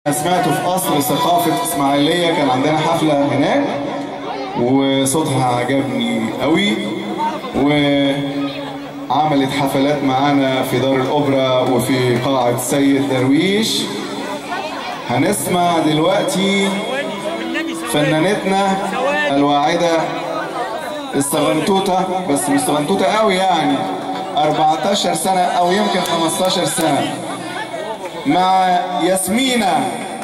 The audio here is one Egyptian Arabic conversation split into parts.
سمعته في قصر ثقافة إسماعيلية كان عندنا حفلة هناك وصوتها عجبني قوي وعملت حفلات معانا في دار الأوبرا وفي قاعة سيد درويش هنسمع دلوقتي فنانتنا الواعدة الصغنطوطة بس مش صغنطوطة قوي يعني 14 سنة أو يمكن 15 سنة مع ياسمينة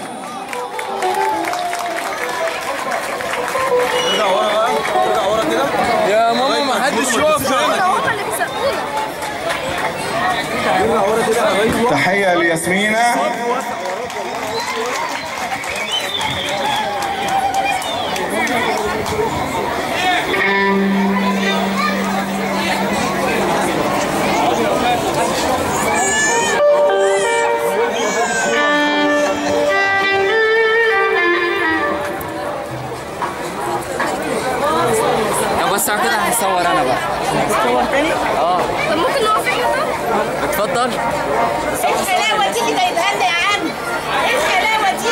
ارجع ورا بقى ارجع ورا كده يا ماما ما حدش يقف هنا هما اللي بيسقونا ارجع ورا كده ايوه تحية لياسمينة طب بس كده هصور انا بقى طب ممكن نقف احنا طب؟ اتفضل ايه الحلاوه دي اللي جايبها لنا يا عم؟ ايه الحلاوه دي؟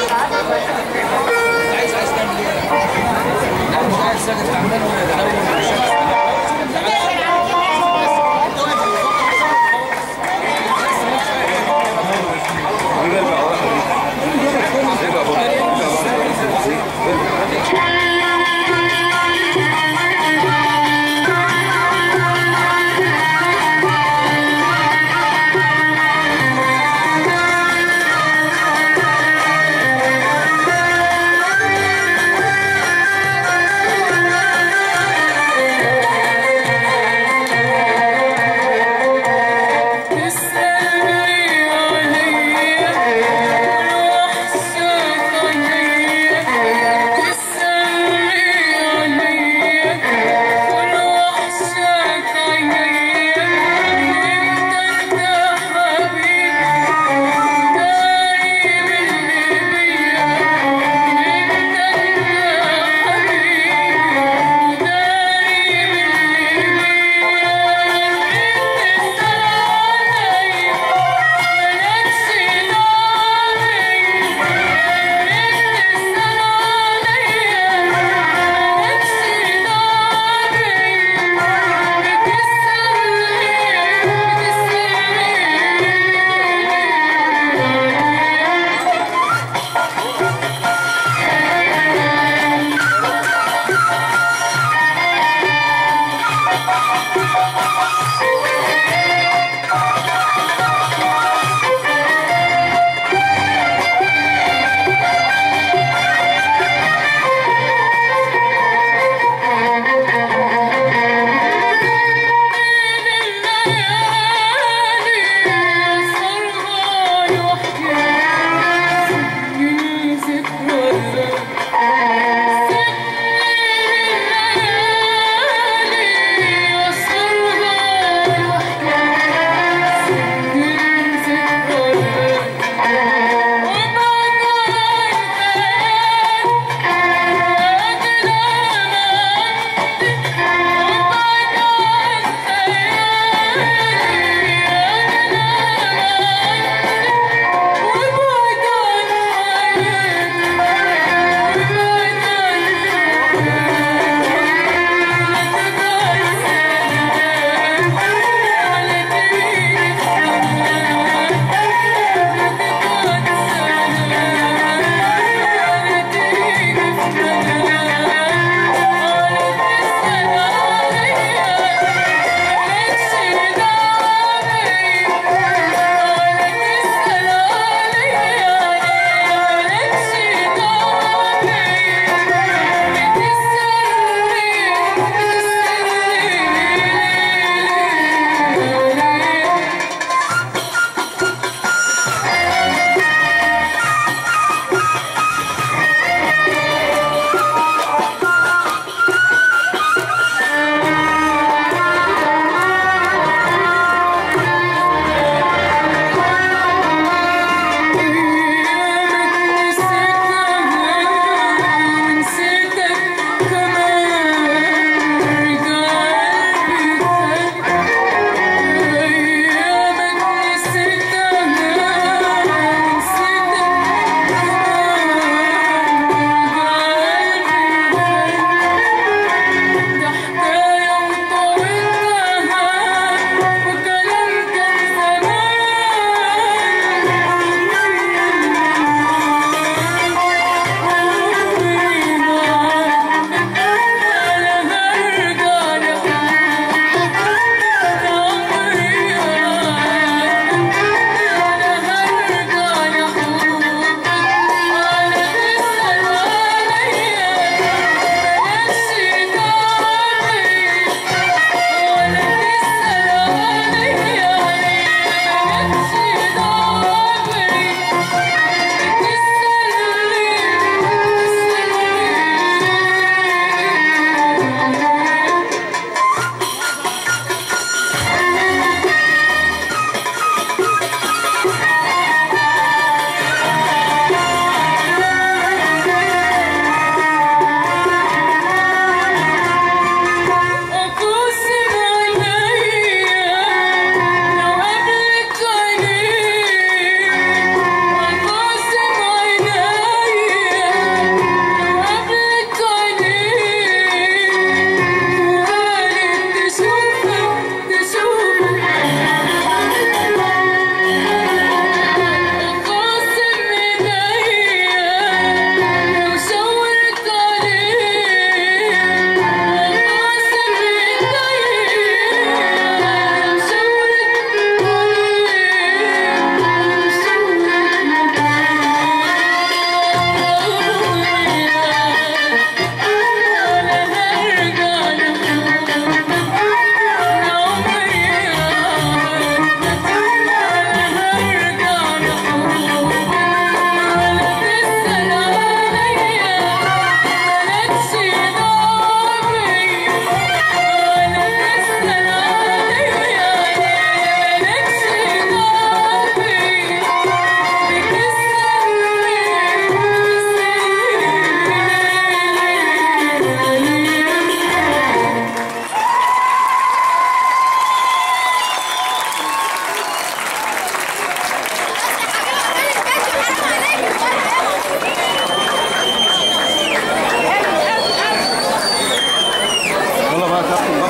بقى كابتن بقى